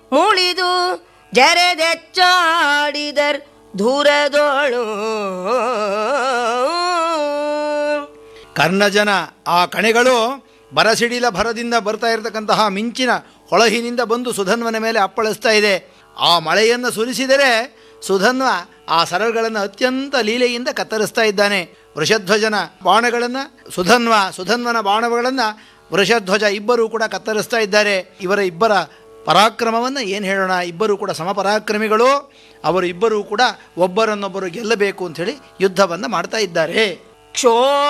ಮುಳಿದು ಜರೆದೆಚ್ಚಾಡಿದರ್ ಧೂರದೋಳು ಕರ್ಣಜನ ಆ ಕಣೆಗಳು ಬರಸಿಡಿಲ ಭರದಿಂದ ಬರ್ತಾ ಇರತಕ್ಕಂತಹ ಮಿಂಚಿನ ಹೊಳಹಿನಿಂದ ಬಂದು ಸುಧನ್ವನ ಮೇಲೆ ಅಪ್ಪಳಿಸ್ತಾ ಇದೆ ಆ ಮಳೆಯನ್ನು ಸುರಿಸಿದರೆ ಸುಧನ್ವ ಆ ಸರಗಳನ್ನು ಅತ್ಯಂತ ಲೀಲೆಯಿಂದ ಕತ್ತರಿಸ್ತಾ ಇದ್ದಾನೆ ವೃಷಧ್ವಜನ ಬಾಣಗಳನ್ನು ಸುಧನ್ವ ಸುಧನ್ವನ ಬಾಣಗಳನ್ನು ವೃಷಧ್ವಜ ಇಬ್ಬರೂ ಕೂಡ ಕತ್ತರಿಸ್ತಾ ಇದ್ದಾರೆ ಇವರ ಇಬ್ಬರ ಪರಾಕ್ರಮವನ್ನು ಏನು ಹೇಳೋಣ ಇಬ್ಬರೂ ಕೂಡ ಸಮಪರಾಕ್ರಮಿಗಳು ಅವರು ಇಬ್ಬರೂ ಕೂಡ ಒಬ್ಬರನ್ನೊಬ್ಬರು ಗೆಲ್ಲಬೇಕು ಅಂಥೇಳಿ ಯುದ್ಧವನ್ನು ಮಾಡ್ತಾ ಇದ್ದಾರೆ ಕ್ಷೋ